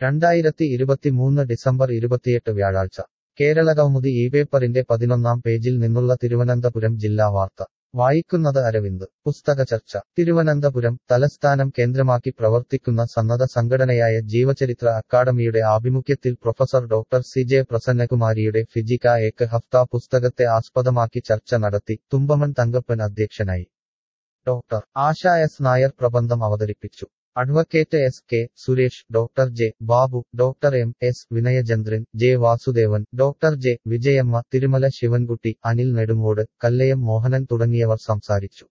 രണ്ടായിരത്തി ഇരുപത്തിമൂന്ന് ഡിസംബർ ഇരുപത്തിയെട്ട് വ്യാഴാഴ്ച കേരളകൗമുദി ഈ പേപ്പറിന്റെ പതിനൊന്നാം പേജിൽ നിന്നുള്ള തിരുവനന്തപുരം ജില്ലാ വാർത്ത വായിക്കുന്നത് അരവിന്ദ് പുസ്തക ചർച്ച തിരുവനന്തപുരം തലസ്ഥാനം കേന്ദ്രമാക്കി പ്രവർത്തിക്കുന്ന സന്നദ്ധ സംഘടനയായ ജീവചരിത്ര അക്കാദമിയുടെ ആഭിമുഖ്യത്തിൽ പ്രൊഫസർ ഡോക്ടർ സി ജെ പ്രസന്നകുമാരിയുടെ ഫിജിക്ക ഏക്ക് ഹഫ്ത പുസ്തകത്തെ ആസ്പദമാക്കി ചർച്ച നടത്തി തുമ്പമൺ തങ്കപ്പൻ അധ്യക്ഷനായി ഡോക്ടർ ആശ എസ് നായർ പ്രബന്ധം അവതരിപ്പിച്ചു advocate S K Suresh doctor J Babu doctor M S Vinayachandran J Vasudevan doctor J Vijayamma Thirumala Sivankutty Anil Nedungode Kallayam Mohanan തുടങ്ങിയവർ സംസാരിച്ചു